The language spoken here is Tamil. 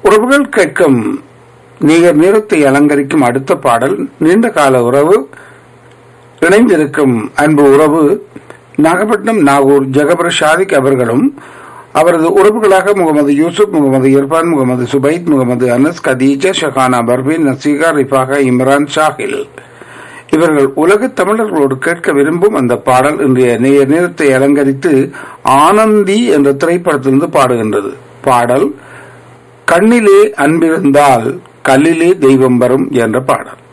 உறவுகள் கேட்கும் நீர் நிறத்தை அலங்கரிக்கும் அடுத்த பாடல் நீண்ட கால உறவு இணைந்திருக்கும் அன்பு உறவு நாகப்பட்டினம் நாகூர் ஜெகபர் ஷாதிக் அவர்களும் அவரது உறவுகளாக முகமது யூசுப் முகமது இர்பான் முகமது சுபைத் முகமது அனஸ் கதீஜா ஷஹானா பர்வீன் நசீகா ரிஃபாகா இம்ரான் ஷாஹில் இவர்கள் உலக தமிழர்களோடு கேட்க விரும்பும் அந்த பாடல் இன்றைய நேய நேரத்தை அலங்கரித்து ஆனந்தி என்ற திரைப்படத்திலிருந்து பாடுகின்றது பாடல் கண்ணிலே அன்பிருந்தால் கல்லிலே தெய்வம் வரும் என்ற பாடல்